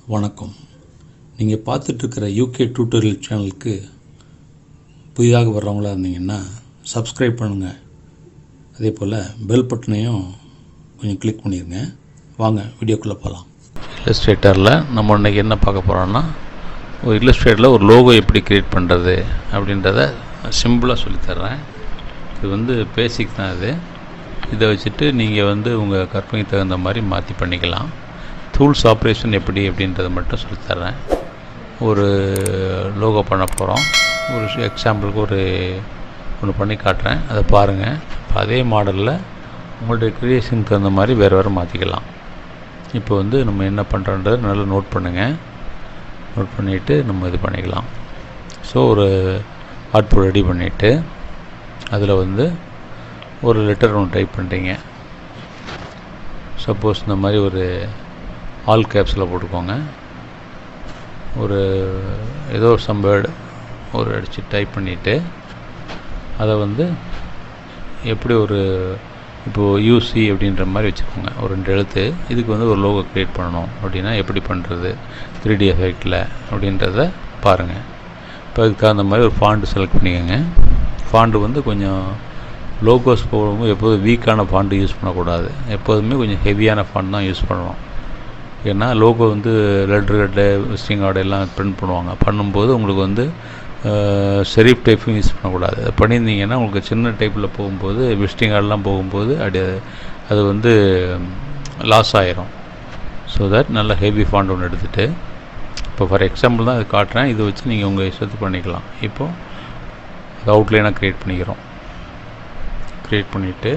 வணக்கம் நீங்கள் பார்த்துட்ருக்கிற UK tutorial சேனலுக்கு புதிதாக வர்றவங்களா இருந்தீங்கன்னா சப்ஸ்கிரைப் பண்ணுங்கள் அதே போல் பெல் பட்டனையும் கொஞ்சம் கிளிக் பண்ணிடுங்க வாங்க வீடியோக்குள்ளே போகலாம் இல்லஸ்ட்ரேட்டரில் நம்ம இன்றைக்கி என்ன பார்க்க போகிறோம்னா ஒரு இல்லஸ்ட்ரேட்டரில் ஒரு லோகோ எப்படி க்ரியேட் பண்ணுறது அப்படின்றத சிம்பிளாக சொல்லித்தர்றேன் இது வந்து பேசிக் தான் இது இதை வச்சுட்டு நீங்கள் வந்து உங்கள் கற்பனைக்கு தகுந்த மாதிரி மாற்றி பண்ணிக்கலாம் டூல்ஸ் ஆப்ரேஷன் எப்படி அப்படின்றத மட்டும் சொல்லித்தர்றேன் ஒரு லோகோ பண்ண போகிறோம் ஒரு எக்ஸாம்பிளுக்கு ஒரு ஒன்று பண்ணி காட்டுறேன் அதை பாருங்கள் இப்போ அதே மாடலில் உங்களுடைய க்ரியேஷனுக்கு தகுந்த மாதிரி வேறு வேறு மாற்றிக்கலாம் இப்போ வந்து நம்ம என்ன பண்ணுறோன்றதை நல்லா நோட் பண்ணுங்கள் நோட் பண்ணிவிட்டு நம்ம இது பண்ணிக்கலாம் ஸோ ஒரு அவுட்புட் ரெடி பண்ணிவிட்டு அதில் வந்து ஒரு லெட்டர் ஒன்று டைப் பண்ணுறீங்க சப்போஸ் இந்த மாதிரி ஒரு ஆல் கேப்ஸில் போட்டுக்கோங்க ஒரு ஏதோ சம் வேர்டு ஒரு அடித்து டைப் பண்ணிவிட்டு அதை வந்து எப்படி ஒரு இப்போது யூசி அப்படின்ற மாதிரி வச்சுக்கோங்க ஒரு ரெண்டு எழுத்து இதுக்கு வந்து ஒரு லோகோ க்ரியேட் பண்ணணும் அப்படின்னா எப்படி பண்ணுறது த்ரீ டி எஃபெக்டில் அப்படின்றத பாருங்கள் இப்போ அதுக்கு தகுந்த மாதிரி ஒரு ஃபாண்டு செலக்ட் பண்ணிக்கோங்க ஃபாண்டு வந்து கொஞ்சம் லோகோஸ் போகும்போது எப்போதும் வீக்கான ஃபாண்டு யூஸ் பண்ணக்கூடாது எப்போதுமே கொஞ்சம் ஹெவியான ஃபாண்ட் தான் யூஸ் பண்ணணும் ஏன்னா லோகோ வந்து லெட்ரு கட்டு விசிட்டிங் கார்டு எல்லாம் பிரிண்ட் பண்ணுவாங்க பண்ணும்போது உங்களுக்கு வந்து செரீஃப் டைப்பும் யூஸ் பண்ணக்கூடாது அது பண்ணியிருந்தீங்கன்னா உங்களுக்கு சின்ன டைப்பில் போகும்போது விசிட்டிங் கார்டெலாம் போகும்போது அப்படி அது வந்து லாஸ் ஆயிரும் ஸோ தட் நல்ல ஹெவி ஃபாண்ட் ஒன்று எடுத்துகிட்டு இப்போ ஃபார் எக்ஸாம்பிள் தான் இது காட்டுறேன் இதை வச்சு நீங்கள் உங்கள் இஷ்டத்து பண்ணிக்கலாம் இப்போது அது அவுட்லைனாக க்ரியேட் பண்ணிக்கிறோம் க்ரியேட் பண்ணிவிட்டு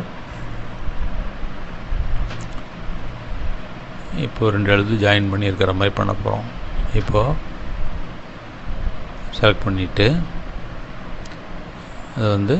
இப்போது ரெண்டு எழுத்து ஜாயின் பண்ணி இருக்கிற மாதிரி பண்ண போகிறோம் இப்போது செலக்ட் பண்ணிவிட்டு அதை வந்து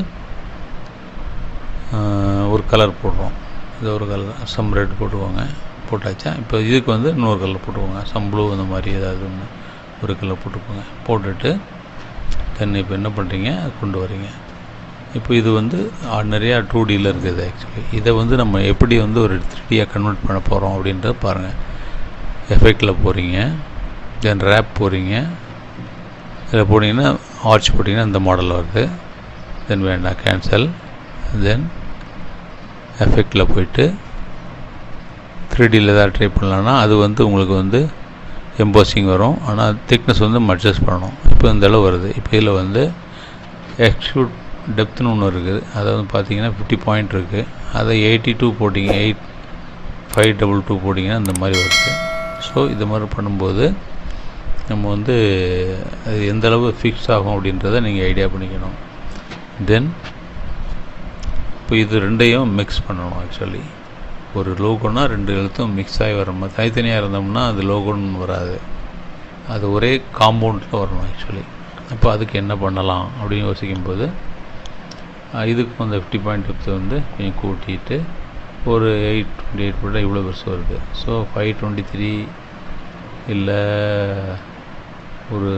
ஒரு கலர் போடுறோம் இது ஒரு கலர் சம் ரெட் போட்டுக்கோங்க போட்டாச்சா இப்போ இதுக்கு வந்து இன்னொரு கலர் போட்டுக்கோங்க சம் ப்ளூ அந்த மாதிரி ஏதாவது ஒன்று ஒரு கலர் போட்டுக்கோங்க போட்டுட்டு தென் இப்போ என்ன பண்ணுறீங்க கொண்டு வரீங்க இப்போ இது வந்து நிறையா டூ டியில் இருக்குது ஆக்சுவலி இதை வந்து நம்ம எப்படி வந்து ஒரு த்ரீடியாக கன்வெர்ட் பண்ண போகிறோம் அப்படின்றத பாருங்கள் எஃபெக்டில் போகிறீங்க தென் ரேப் போகிறீங்க இதில் போனீங்கன்னா ஆர்ச் போட்டிங்கன்னா இந்த மாடல் வருது தென் வேண்டாம் கேன்சல் தென் எஃபெக்டில் போயிட்டு த்ரீ டியில் ஏதாவது ட்ரை பண்ணலான்னா அது வந்து உங்களுக்கு வந்து எம்போசிங் வரும் ஆனால் திக்னஸ் வந்து அட்ஜஸ்ட் பண்ணணும் இப்போ இந்த அளவு வருது இப்போ இதில் வந்து எக்ஸ்க்யூட் டெப்த்னு ஒன்று இருக்குது அதை வந்து பார்த்தீங்கன்னா ஃபிஃப்டி பாயிண்ட் இருக்குது அதை எயிட்டி டூ போட்டிங்க எயிட் ஃபைவ் டபுள் டூ போட்டிங்கன்னா இந்த மாதிரி வருது ஸோ இது மாதிரி பண்ணும்போது நம்ம வந்து அது எந்த அளவு ஃபிக்ஸ் ஆகும் அப்படின்றத நீங்கள் ஐடியா பண்ணிக்கணும் தென் இப்போ இது ரெண்டையும் மிக்ஸ் பண்ணணும் ஆக்சுவலி ஒரு லோகோனா ரெண்டு எழுத்தும் மிக்ஸ் ஆகி வர மாதிரி தனித்தனியாக இருந்தோம்னா அது லோகோன்னு வராது அது ஒரே காம்பவுண்டில் வரணும் ஆக்சுவலி அப்போ அதுக்கு என்ன பண்ணலாம் அப்படின்னு யோசிக்கும்போது இதுக்கு அந்த ஃபிஃப்டி பாயிண்ட் டெப்த்து வந்து கொஞ்சம் கூட்டிட்டு ஒரு எயிட் டுவெண்ட்டி எயிட் போட்டால் இவ்வளோ பெருசு வருது ஸோ ஃபைவ் டுவெண்ட்டி த்ரீ இல்லை ஒரு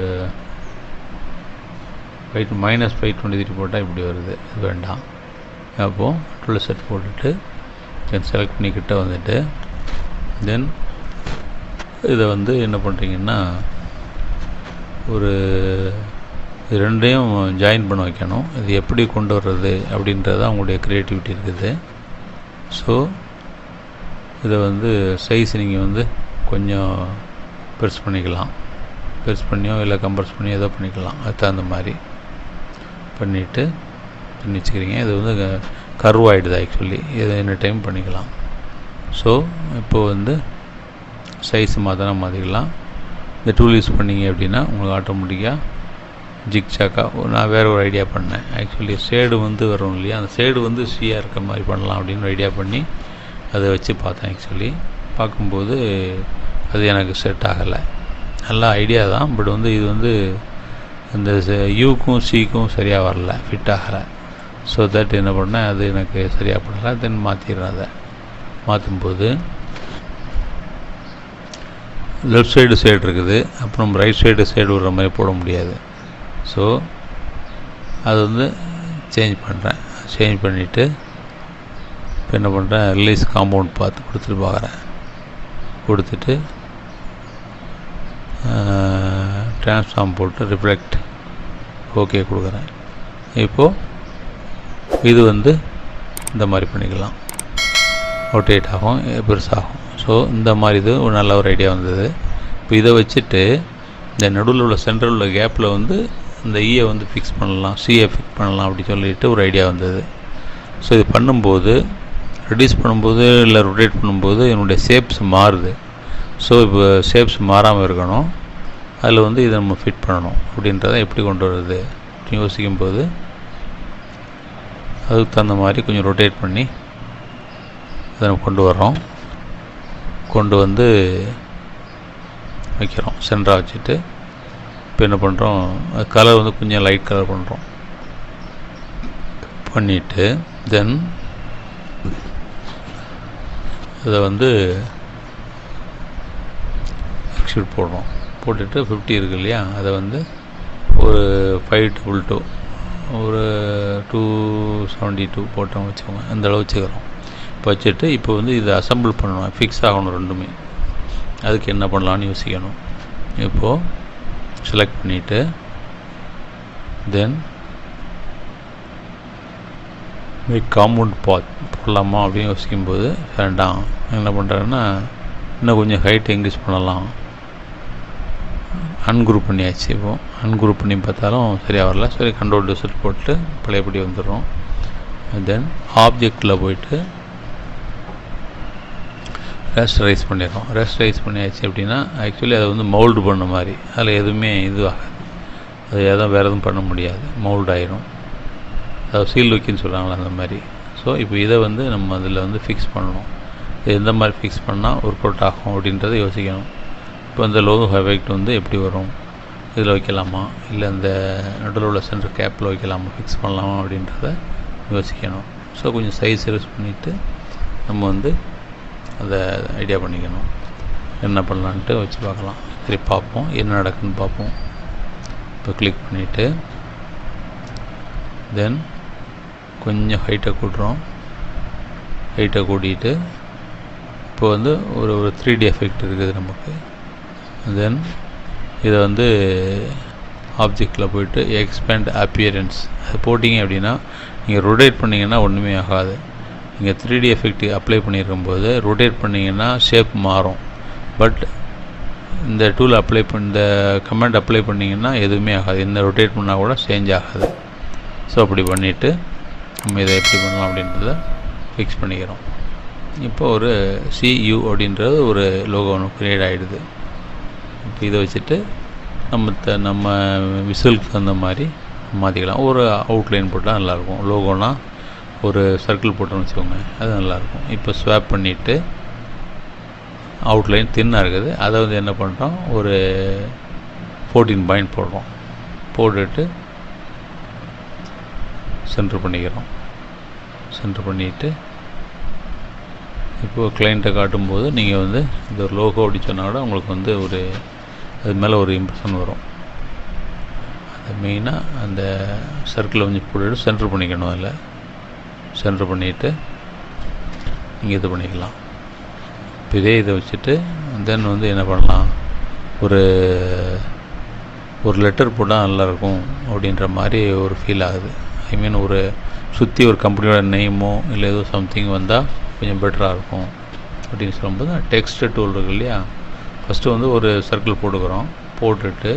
five minus five twenty three போட்டால் இப்படி வருது இது வேண்டாம் அப்போது டுவெல் செட் போட்டுட்டு தென் செலக்ட் பண்ணிக்கிட்ட வந்துட்டு தென் இதை வந்து என்ன பண்ணுறீங்கன்னா ஒரு இது ரெண்டையும் ஜாயின் பண்ண வைக்கணும் இது எப்படி கொண்டு வர்றது அப்படின்றது தான் உங்களுடைய க்ரியேட்டிவிட்டி இருக்குது ஸோ இதை வந்து சைஸ் நீங்கள் வந்து கொஞ்சம் பெருசு பண்ணிக்கலாம் பெருசு பண்ணியோ இல்லை கம்ப்ரஸ் பண்ணியோ ஏதோ பண்ணிக்கலாம் அது தகுந்த மாதிரி பண்ணிவிட்டு பண்ணி வச்சுக்கிறீங்க இது வந்து கர்வ் ஆகிடுது ஆக்சுவலி இதை என்ன டைம் பண்ணிக்கலாம் ஸோ இப்போது வந்து சைஸ் மாற்றினா மாற்றிக்கலாம் இந்த டூல் யூஸ் பண்ணிங்க அப்படின்னா உங்களுக்கு ஆட்டோமேட்டிக்காக ஜிக் சாக்காக நான் வேறு ஒரு ஐடியா பண்ணேன் ஆக்சுவலி ஷேடு வந்து வரும் இல்லையா அந்த ஷேடு வந்து சீயாக இருக்க மாதிரி பண்ணலாம் அப்படின்னு ஐடியா பண்ணி அதை வச்சு பார்த்தேன் ஆக்சுவலி பார்க்கும்போது அது எனக்கு செட் ஆகலை நல்ல ஐடியா தான் பட் வந்து இது வந்து இந்த யூக்கும் சிக்கும் சரியாக வரல ஃபிட் ஆகலை ஸோ தட் என்ன பண்ணேன் அது எனக்கு சரியாக படலை தென் மாற்றிடுறேன் அதை மாற்றும்போது லெஃப்ட் சைடு சைடு இருக்குது அப்புறம் ரைட் சைடு சைடு விடுற மாதிரி போட முடியாது ஸோ அது வந்து சேஞ்ச் பண்ணுறேன் சேஞ்ச் பண்ணிவிட்டு இப்போ என்ன பண்ணுறேன் ரிலீஸ் காம்பவுண்ட் பார்த்து கொடுத்துட்டு பார்க்குறேன் கொடுத்துட்டு ட்ரான்ஸ்ஃபார்ம் போட்டு ரிஃப்ளெக்ட் ஓகே கொடுக்குறேன் இப்போது இது வந்து இந்த மாதிரி பண்ணிக்கலாம் ரொட்டேட் ஆகும் பெருசாகும் ஸோ இந்த மாதிரி இது ஒரு நல்ல ஒரு ஐடியா வந்தது இப்போ இதை வச்சுட்டு இந்த நடுவில் உள்ள சென்டரில் உள்ள கேப்பில் வந்து இந்த ஈயை வந்து ஃபிக்ஸ் பண்ணலாம் சியை ஃபிக்ஸ் பண்ணலாம் அப்படி சொல்லிட்டு ஒரு ஐடியா வந்தது ஸோ இது பண்ணும்போது ரெடியூஸ் பண்ணும்போது இல்லை ரொட்டேட் பண்ணும்போது என்னுடைய ஷேப்ஸ் மாறுது ஸோ இப்போ ஷேப்ஸ் மாறாமல் இருக்கணும் அதில் வந்து இதை நம்ம ஃபிட் பண்ணணும் அப்படின்றத எப்படி கொண்டு வருது அப்படின்னு யோசிக்கும்போது அதுக்கு தகுந்த மாதிரி கொஞ்சம் ரொட்டேட் பண்ணி அதை நம்ம கொண்டு வர்றோம் கொண்டு வந்து வைக்கிறோம் சென்டராக வச்சுட்டு இப்போ என்ன பண்ணுறோம் கலர் வந்து கொஞ்சம் லைட் கலர் பண்ணுறோம் பண்ணிவிட்டு தென் இதை வந்து எக்ஸ்க்யூட் போடுறோம் போட்டுட்டு ஃபிஃப்டி இருக்கு இல்லையா அதை வந்து ஒரு ஃபைவ் டபுள் டூ ஒரு டூ செவன்ட்டி டூ போட்டோம் வச்சுக்கோங்க அந்த அளவு வச்சுக்கிறோம் இப்போ வச்சுட்டு இப்போ வந்து இதை அசம்பிள் பண்ணணும் ஃபிக்ஸ் ஆகணும் ரெண்டுமே அதுக்கு என்ன பண்ணலான்னு யோசிக்கணும் இப்போது செலக்ட் பண்ணிவிட்டு தென் மேக் காம்பவுண்ட் பாத் போடலாமா அப்படின்னு யோசிக்கும்போது வேண்டாம் என்ன பண்ணுறாருன்னா இன்னும் கொஞ்சம் ஹைட் இன்க்ரீஸ் பண்ணலாம் அன்குரூப் பண்ணியாச்சு இப்போ அன்குரூப் பண்ணி பார்த்தாலும் சரியாக வரல சரி கண்ட்ரோல் டிசல்ட் போட்டு பழையபடி வந்துடுறோம் தென் ஆப்ஜெக்டில் போயிட்டு ரெஸ்டரைஸ் பண்ணிடுறோம் ரெஸ்டரைஸ் பண்ணியாச்சு அப்படின்னா ஆக்சுவலி அதை வந்து மவுல்டு பண்ண மாதிரி அதில் எதுவுமே இது ஆகாது அது எதுவும் வேறு எதுவும் பண்ண முடியாது மவுல்ட் ஆயிரும் அதாவது சீல் வைக்கின்னு சொல்கிறாங்களா அந்த மாதிரி ஸோ இப்போ இதை வந்து நம்ம அதில் வந்து ஃபிக்ஸ் பண்ணணும் இது எந்த மாதிரி ஃபிக்ஸ் பண்ணால் ஒர்க் அவுட் ஆகும் அப்படின்றத யோசிக்கணும் இப்போ இந்த லோகோ எஃபெக்ட் வந்து எப்படி வரும் இதில் வைக்கலாமா இல்லை இந்த நடுவில் உள்ள சென்டர் கேப்பில் வைக்கலாமா ஃபிக்ஸ் பண்ணலாமா அப்படின்றத யோசிக்கணும் ஸோ கொஞ்சம் சைஸ் யூஸ் பண்ணிவிட்டு நம்ம வந்து அதை ஐடியா பண்ணிக்கணும் என்ன பண்ணலான்ட்டு வச்சு பார்க்கலாம் சரி பார்ப்போம் என்ன நடக்குதுன்னு பார்ப்போம் இப்போ கிளிக் பண்ணிவிட்டு தென் கொஞ்சம் ஹைட்டை கூட்டுறோம் ஹைட்டை கூட்டிகிட்டு இப்போ வந்து ஒரு ஒரு த்ரீ டி எஃபெக்ட் இருக்குது நமக்கு தென் இதை வந்து ஆப்ஜெக்டில் போயிட்டு எக்ஸ்பேண்ட் அப்பியரன்ஸ் அது போட்டிங்க அப்படின்னா நீங்கள் ரொட்டேட் பண்ணிங்கன்னா ஒன்றுமே ஆகாது நீங்கள் த்ரீ டி எஃபெக்ட் அப்ளை பண்ணியிருக்கும்போது ரொட்டேட் பண்ணிங்கன்னா ஷேப் மாறும் பட் இந்த டூல் அப்ளை பண்ண இந்த கமெண்ட் அப்ளை பண்ணிங்கன்னா எதுவுமே ஆகாது எந்த ரொட்டேட் பண்ணால் கூட சேஞ்ச் ஆகாது ஸோ அப்படி பண்ணிவிட்டு நம்ம இதை எப்படி பண்ணலாம் அப்படின்றத ஃபிக்ஸ் பண்ணிக்கிறோம் இப்போ ஒரு சியூ அப்படின்றது ஒரு லோகோ ஒன்று க்ரியேட் ஆகிடுது இப்போ இதை வச்சுட்டு நம்ம த நம்ம விசுவலுக்கு தகுந்த மாதிரி மாற்றிக்கலாம் ஒரு அவுட்லைன் போட்டால் நல்லாயிருக்கும் லோகோனா ஒரு சர்க்கிள் போட்டோன்னு வச்சுக்கோங்க அது நல்லாயிருக்கும் இப்போ ஸ்வாப் பண்ணிவிட்டு அவுட்லைன் தின்னாக இருக்குது அதை வந்து என்ன பண்ணுறோம் ஒரு ஃபோர்டீன் பாயிண்ட் போடுறோம் போட்டுட்டு சென்டர் பண்ணிக்கிறோம் சென்டர் பண்ணிவிட்டு இப்போது கிளைண்ட்டை காட்டும்போது நீங்கள் வந்து இந்த ஒரு லோகோ அப்படி சொன்னால் கூட உங்களுக்கு வந்து ஒரு அது மேலே ஒரு இம்ப்ரெஷன் வரும் அது மெயினாக அந்த சர்க்கிளை கொஞ்சம் போட்டுட்டு சென்டர் பண்ணிக்கணும் அதில் சென்டர் பண்ணிவிட்டு நீங்கள் இது பண்ணிக்கலாம் இப்போ இதே இதை வச்சுட்டு தென் வந்து என்ன பண்ணலாம் ஒரு ஒரு லெட்டர் போட்டால் நல்லாயிருக்கும் அப்படின்ற மாதிரி ஒரு ஃபீல் ஆகுது ஐ மீன் ஒரு சுற்றி ஒரு கம்பெனியோட நேமோ இல்லை ஏதோ சம்திங் வந்தால் கொஞ்சம் பெட்டராக இருக்கும் அப்படின்னு சொல்லும்போது டெக்ஸ்ட் டூல் இருக்கு இல்லையா ஃபஸ்ட்டு வந்து ஒரு சர்க்கிள் போட்டுக்கிறோம் போட்டுட்டு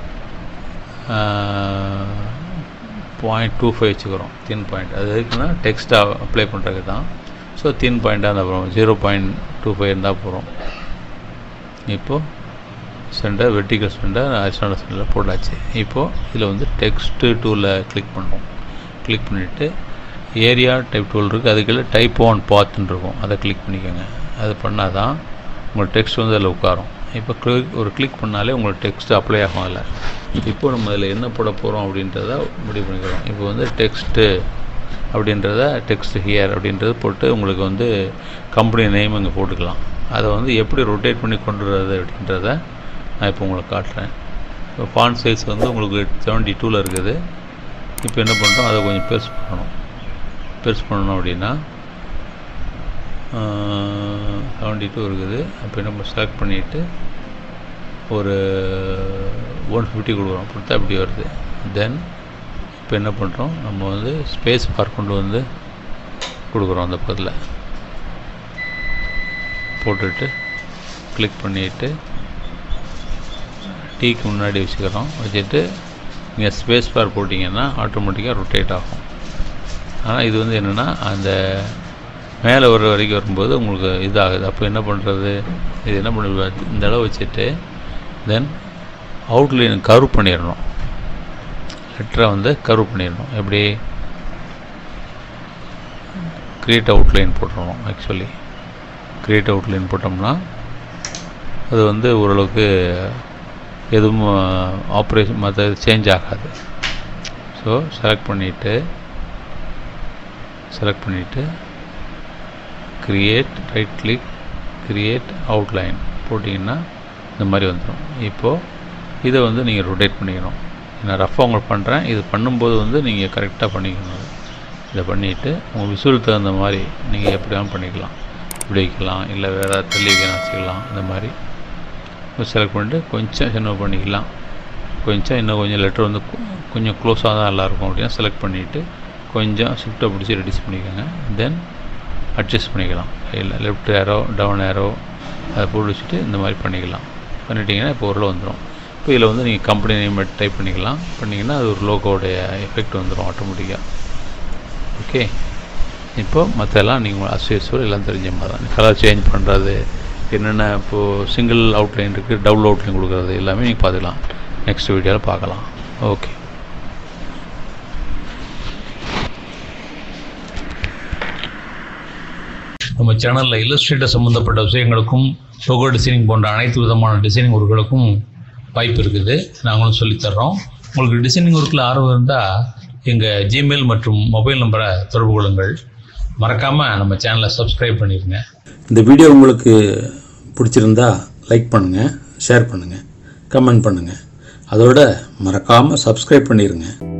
பாயிண்ட் டூ ஃபைவ் வச்சுக்கிறோம் தின் பாயிண்ட் அது எதுக்குன்னா டெக்ஸ்ட்டாக அப்ளை பண்ணுறதுக்கு தான் ஸோ தின் பாயிண்ட்டாக இருந்தால் போகிறோம் ஜீரோ பாயிண்ட் டூ ஃபைவ் இருந்தால் போகிறோம் இப்போது சென்டர் வெர்டிக்கல் சென்டர் ஹரிசாண்டல் சென்டரில் போட்டாச்சு இப்போது இதில் வந்து டெக்ஸ்ட்டு டூலில் கிளிக் பண்ணுறோம் கிளிக் பண்ணிவிட்டு ஏரியா டைப் டூல் இருக்குது அதுக்குள்ள டைப் ஒன் பாத்துன்னு இருக்கும் அதை கிளிக் பண்ணிக்கோங்க அது பண்ணால் தான் உங்கள் டெக்ஸ்ட் வந்து அதில் உட்காரும் இப்போ கிளிக் ஒரு கிளிக் பண்ணாலே உங்களுக்கு டெக்ஸ்ட் அப்ளை ஆகும் அதில் இப்போ நம்ம அதில் என்ன போட போகிறோம் அப்படின்றத முடிவு பண்ணிக்கிறோம் இப்போ வந்து டெக்ஸ்ட்டு அப்படின்றத டெக்ஸ்ட் ஹியர் அப்படின்றது போட்டு உங்களுக்கு வந்து கம்பெனி நேம் இங்கே போட்டுக்கலாம் அதை வந்து எப்படி ரொட்டேட் பண்ணி கொண்டு வர்றது அப்படின்றத நான் இப்போ உங்களுக்கு காட்டுறேன் இப்போ ஃபாண்ட் சைஸ் வந்து உங்களுக்கு செவன்ட்டி டூவில் இருக்குது இப்போ என்ன பண்ணுறோம் அதை கொஞ்சம் பெருசு பண்ணணும் பெருசு பண்ணணும் அப்படின்னா செவன்ட்டி டூ இருக்குது அப்போ நம்ம செலக்ட் பண்ணிவிட்டு ஒரு ஒன் ஃபிஃப்டி கொடுக்குறோம் கொடுத்தா இப்படி வருது தென் இப்போ என்ன பண்ணுறோம் நம்ம வந்து ஸ்பேஸ் பார் கொண்டு வந்து கொடுக்குறோம் அந்த பக்கத்தில் போட்டுட்டு கிளிக் பண்ணிவிட்டு டீக்கு முன்னாடி வச்சுக்கிறோம் வச்சுட்டு நீங்கள் ஸ்பேஸ் பார் போட்டிங்கன்னா ஆட்டோமேட்டிக்காக ரொட்டேட் ஆகும் ஆனால் இது வந்து என்னென்னா அந்த மேலே வர்ற வரைக்கும் வரும்போது உங்களுக்கு இதாகுது அப்போ என்ன பண்ணுறது இது என்ன பண்ண இந்த அளவு வச்சுட்டு தென் அவுட்லைன் கர்வ் பண்ணிடணும் லெட்டரை வந்து கர்வ் பண்ணிடணும் எப்படி க்ரியேட் அவுட்லைன் போட்டுருவோம் ஆக்சுவலி க்ரியேட் அவுட்லைன் போட்டோம்னா அது வந்து ஓரளவுக்கு எதுவும் ஆப்ரேஷன் மற்ற சேஞ்ச் ஆகாது ஸோ செலக்ட் பண்ணிவிட்டு செலக்ட் பண்ணிவிட்டு create right click create outline போட்டிங்கன்னா இந்த மாதிரி வந்துடும் இப்போது இதை வந்து நீங்கள் ரொட்டேட் பண்ணிக்கணும் நான் ரஃபாக உங்களுக்கு பண்ணுறேன் இது பண்ணும்போது வந்து நீங்கள் கரெக்டாக பண்ணிக்கணும் அது. இதை பண்ணிவிட்டு உங்கள் விசுவல் தகுந்த மாதிரி நீங்கள் எப்படி வேணாலும் பண்ணிக்கலாம் இப்படி வைக்கலாம் இல்லை வேறு தள்ளி வைக்கலாம் வச்சுக்கலாம் இந்த மாதிரி செலக்ட் பண்ணிட்டு கொஞ்சம் சின்ன பண்ணிக்கலாம் கொஞ்சம் இன்னும் கொஞ்சம் லெட்டர் வந்து கொ- கொஞ்சம் க்ளோஸாக தான் நல்லாயிருக்கும் அப்படின்னா செலக்ட் பண்ணிவிட்டு கொஞ்சம் ஷிஃப்ட்டை பிடிச்சி ரெடியூஸ் பண்ணிக்கோங்க தென் அட்ஜஸ்ட் பண்ணிக்கலாம் இல்லை லெஃப்ட் ஏரோ டவுன் ஏரோ அதை போட்டு வச்சுட்டு இந்த மாதிரி பண்ணிக்கலாம் பண்ணிட்டீங்கன்னா இப்போ ஓரளவு வந்துடும் இப்போ இதில் வந்து நீங்கள் கம்பெனி நேம் டைப் பண்ணிக்கலாம் பண்ணிங்கன்னா அது ஒரு லோகோடைய எஃபெக்ட் வந்துடும் ஆட்டோமேட்டிக்காக ஓகே இப்போ மற்றெல்லாம் நீங்கள் அஸ்யூஸ்வல் எல்லாம் தெரிஞ்ச மாதிரி தான் கலர் சேஞ்ச் பண்ணுறது என்னென்ன இப்போது சிங்கிள் அவுட்லைன் இருக்குது டபுள் அவுட்லைன் கொடுக்குறது எல்லாமே நீங்கள் பார்த்துக்கலாம் நெக்ஸ்ட் வீடியோவில் பார்க்கலாம் ஓகே நம்ம சேனலில் இல்லஸ்ட்ரேட்டர் சம்மந்தப்பட்ட விஷயங்களுக்கும் லோகோ டிசைனிங் போன்ற அனைத்து விதமான டிசைனிங் ஒர்க்குகளுக்கும் வாய்ப்பு இருக்குது நாங்களும் சொல்லித்தர்றோம் உங்களுக்கு டிசைனிங் ஒர்க்கில் ஆர்வம் இருந்தால் எங்கள் ஜிமெயில் மற்றும் மொபைல் நம்பரை தொடர்பு கொள்ளுங்கள் மறக்காமல் நம்ம சேனலை சப்ஸ்கிரைப் பண்ணிடுங்க இந்த வீடியோ உங்களுக்கு பிடிச்சிருந்தா லைக் பண்ணுங்கள் ஷேர் பண்ணுங்கள் கமெண்ட் பண்ணுங்கள் அதோட மறக்காமல் சப்ஸ்கிரைப் பண்ணிடுங்க